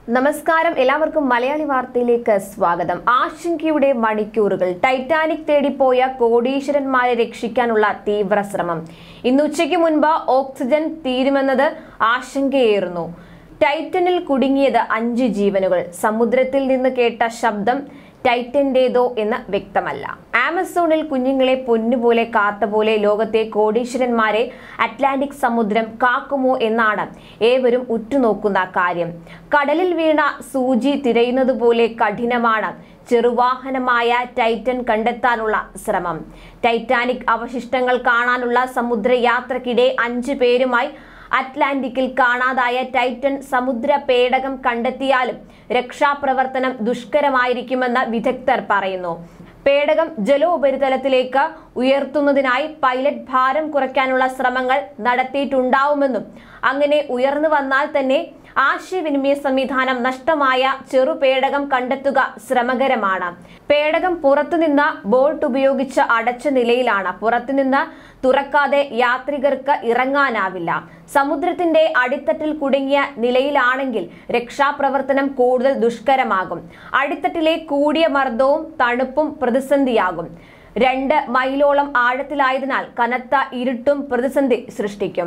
നമസ്കാരം എല്ലാവർക്കും മലയാളി വാർത്തയിലേക്ക് സ്വാഗതം ആശങ്കയുടെ മണിക്കൂറുകൾ ടൈറ്റാനിക് തേടിപ്പോയ കോടീശ്വരന്മാരെ രക്ഷിക്കാനുള്ള തീവ്ര ശ്രമം ഇന്ന് ഉച്ചയ്ക്ക് മുൻപ് ഓക്സിജൻ തീരുമെന്നത് ആശങ്കയേറുന്നു ടൈറ്റനിൽ കുടുങ്ങിയത് അഞ്ച് ജീവനുകൾ സമുദ്രത്തിൽ നിന്ന് കേട്ട ശബ്ദം ടൈറ്റന്റേതോ എന്ന് വ്യക്തമല്ല ആമസോണിൽ കുഞ്ഞുങ്ങളെ പൊന്നുപോലെ കാത്ത പോലെ ലോകത്തെ കോടീശ്വരന്മാരെ അറ്റ്ലാന്റിക് സമുദ്രം കാക്കുമോ എന്നാണ് ഏവരും ഉറ്റുനോക്കുന്ന കാര്യം കടലിൽ വീണ സൂചി തിരയുന്നത് പോലെ കഠിനമാണ് ചെറുവാഹനമായ ടൈറ്റൻ കണ്ടെത്താനുള്ള ശ്രമം ടൈറ്റാനിക് അവശിഷ്ടങ്ങൾ കാണാനുള്ള സമുദ്രയാത്രക്കിടെ അഞ്ചു പേരുമായി അറ്റ്ലാന്റിക്കിൽ കാണാതായ ടൈറ്റൻ സമുദ്ര പേടകം കണ്ടെത്തിയാലും രക്ഷാപ്രവർത്തനം ദുഷ്കരമായിരിക്കുമെന്ന് വിദഗ്ധർ പറയുന്നു പേടകം ജലോപരിതലത്തിലേക്ക് ഉയർത്തുന്നതിനായി പൈലറ്റ് ഭാരം കുറയ്ക്കാനുള്ള ശ്രമങ്ങൾ നടത്തിയിട്ടുണ്ടാവുമെന്നും അങ്ങനെ ഉയർന്നു വന്നാൽ തന്നെ ആശയവിനിമയ സംവിധാനം നഷ്ടമായ ചെറുപേടകം കണ്ടെത്തുക ശ്രമകരമാണ് പേടകം പുറത്തുനിന്ന് ബോൾട്ട് ഉപയോഗിച്ച് അടച്ച നിലയിലാണ് പുറത്തുനിന്ന് തുറക്കാതെ യാത്രികർക്ക് ഇറങ്ങാനാവില്ല സമുദ്രത്തിന്റെ അടിത്തട്ടിൽ കുടുങ്ങിയ നിലയിലാണെങ്കിൽ രക്ഷാപ്രവർത്തനം കൂടുതൽ ദുഷ്കരമാകും അടിത്തട്ടിലെ കൂടിയ മർദ്ദവും തണുപ്പും പ്രതിസന്ധിയാകും രണ്ട് മൈലോളം ആഴത്തിലായതിനാൽ കനത്ത ഇരുട്ടും പ്രതിസന്ധി സൃഷ്ടിക്കും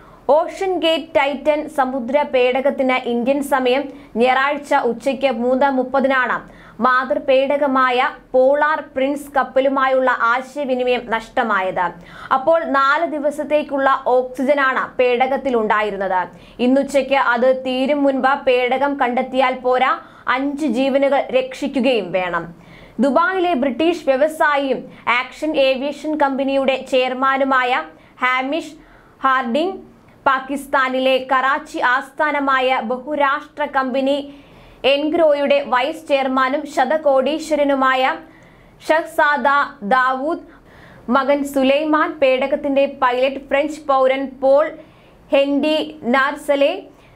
ഓഷൻ ഗേറ്റ് ടൈറ്റൻ സമുദ്ര പേടകത്തിന് ഇന്ത്യൻ സമയം ഞായറാഴ്ച ഉച്ചയ്ക്ക് മൂന്ന് മുപ്പതിനാണ് മാതൃപേടകമായ പോളാർ പ്രിൻസ് കപ്പലുമായുള്ള ആശയവിനിമയം നഷ്ടമായത് അപ്പോൾ നാല് ദിവസത്തേക്കുള്ള ഓക്സിജനാണ് പേടകത്തിൽ ഉണ്ടായിരുന്നത് ഇന്നുച്ചയ്ക്ക് അത് തീരും മുൻപ് പേടകം കണ്ടെത്തിയാൽ പോരാ അഞ്ച് ജീവനുകൾ രക്ഷിക്കുകയും വേണം ദുബായിലെ ബ്രിട്ടീഷ് വ്യവസായിയും ആക്ഷൻ ഏവിയേഷൻ കമ്പനിയുടെ ചെയർമാനുമായ ഹാമിഷ് ഹാർഡിംഗ് പാകിസ്ഥാനിലെ കറാച്ചി ആസ്ഥാനമായ ബഹുരാഷ്ട്ര കമ്പനി എൻഗ്രോയുടെ വൈസ് ചെയർമാനും ശതകോടീശ്വരനുമായ ഷഹ്സാദ ദാവൂദ് മകൻ സുലൈമാൻ പേടകത്തിന്റെ പൈലറ്റ് ഫ്രഞ്ച് പൗരൻ Paul Henri Nargeolet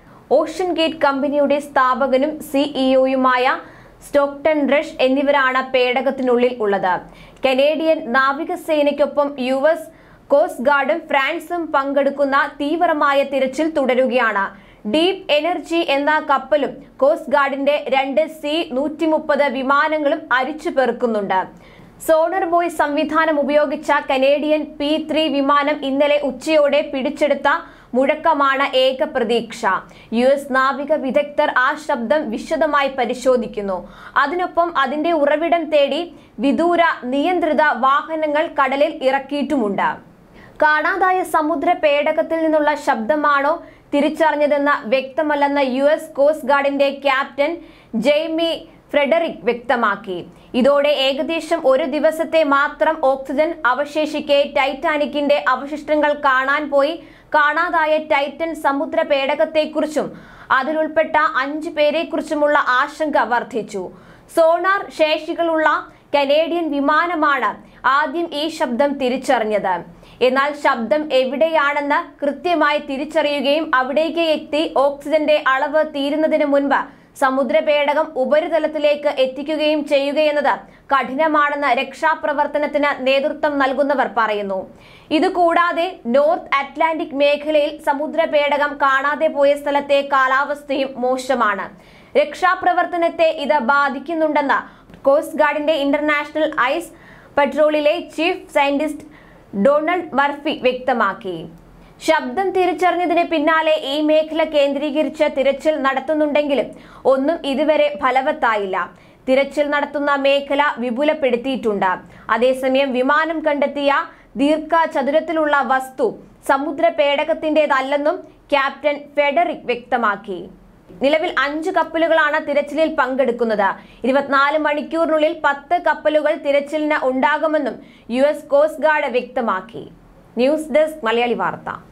Ocean Gate കമ്പനിയുടെ സ്ഥാപകനും സിഇഒയുമായ സ്റ്റോക്ടൺ റഷ് എന്നിവരാണ് പേടകത്തിനുള്ളിൽ ഉള്ളത് കനേഡിയൻ നാവികസേനയ്ക്കൊപ്പം യു എസ് കോസ്റ്റ് ഗാർഡും ഫ്രാൻസും പങ്കെടുക്കുന്ന തീവ്രമായ തിരച്ചിൽ തുടരുകയാണ് ഡീപ് എനർജി എന്ന കപ്പലും കോസ്റ്റ് ഗാർഡിന്റെ രണ്ട് സി നൂറ്റി മുപ്പത് വിമാനങ്ങളും അരിച്ചു പെറുക്കുന്നുണ്ട് സോണർ ബോയ് സംവിധാനം ഉപയോഗിച്ച കനേഡിയൻ പി ത്രീ വിമാനം ഇന്നലെ ഉച്ചയോടെ പിടിച്ചെടുത്ത മുഴക്കമാണ് ഏക പ്രതീക്ഷ യു എസ് നാവിക വിദഗ്ധർ ആ ശബ്ദം വിശദമായി പരിശോധിക്കുന്നു അതിനൊപ്പം അതിന്റെ ഉറവിടം തേടി വിദൂര നിയന്ത്രിത വാഹനങ്ങൾ കടലിൽ ഇറക്കിയിട്ടുമുണ്ട് കാണാതായ സമുദ്ര പേടകത്തിൽ നിന്നുള്ള ശബ്ദമാണോ തിരിച്ചറിഞ്ഞതെന്ന് വ്യക്തമല്ലെന്ന യു എസ് കോസ്റ്റ് ഗാർഡിന്റെ ക്യാപ്റ്റൻ ജെയ്മി ഫ്രെഡറിക് വ്യക്തമാക്കി ഇതോടെ ഏകദേശം ഒരു ദിവസത്തെ മാത്രം ഓക്സിജൻ അവശേഷിക്കെ ടൈറ്റാനിക്കിന്റെ അവശിഷ്ടങ്ങൾ കാണാൻ പോയി കാണാതായ ടൈറ്റൻ സമുദ്ര പേടകത്തെക്കുറിച്ചും അതിലുൾപ്പെട്ട അഞ്ചു പേരെക്കുറിച്ചുമുള്ള ആശങ്ക വർദ്ധിച്ചു സോണാർ ശേഷികളുള്ള കനേഡിയൻ വിമാനമാണ് ആദ്യം ഈ ശബ്ദം തിരിച്ചറിഞ്ഞത് എന്നാൽ ശബ്ദം എവിടെയാണെന്ന് കൃത്യമായി തിരിച്ചറിയുകയും അവിടേക്ക് എത്തി ഓക്സിജന്റെ അളവ് തീരുന്നതിന് മുൻപ് സമുദ്രപേടകം ഉപരിതലത്തിലേക്ക് എത്തിക്കുകയും ചെയ്യുകയെന്നത് കഠിനമാണെന്ന് രക്ഷാപ്രവർത്തനത്തിന് നേതൃത്വം നൽകുന്നവർ പറയുന്നു ഇതുകൂടാതെ നോർത്ത് അറ്റ്ലാന്റിക് മേഖലയിൽ സമുദ്രപേടകം കാണാതെ പോയ സ്ഥലത്തെ കാലാവസ്ഥയും മോശമാണ് രക്ഷാപ്രവർത്തനത്തെ ഇത് ബാധിക്കുന്നുണ്ടെന്ന് കോസ്റ്റ് ഗാർഡിന്റെ ഇന്റർനാഷണൽ ഐസ് പെട്രോളിലെ ചീഫ് സയന്റിസ്റ്റ് ഡൊണാൾഡ് മർഫി വ്യക്തമാക്കി ശബ്ദം തിരിച്ചറിഞ്ഞതിന് പിന്നാലെ ഈ മേഖല കേന്ദ്രീകരിച്ച് തിരച്ചിൽ നടത്തുന്നുണ്ടെങ്കിലും ഒന്നും ഇതുവരെ ഫലവത്തായില്ല തിരച്ചിൽ നടത്തുന്ന മേഖല വിപുലപ്പെടുത്തിയിട്ടുണ്ട് അതേസമയം വിമാനം കണ്ടെത്തിയ ദീർഘചതുരത്തിലുള്ള വസ്തു സമുദ്ര പേടകത്തിന്റേതല്ലെന്നും ക്യാപ്റ്റൻ ഫെഡറിക് വ്യക്തമാക്കി നിലവിൽ അഞ്ച് കപ്പലുകളാണ് തിരച്ചിലിൽ പങ്കെടുക്കുന്നത് ഇരുപത്തിനാല് മണിക്കൂറിനുള്ളിൽ പത്ത് കപ്പലുകൾ തിരച്ചിലിന് ഉണ്ടാകുമെന്നും യു എസ് കോസ്റ്റ് ഗാർഡ് വ്യക്തമാക്കി ന്യൂസ് ഡെസ്ക് മലയാളി വാർത്ത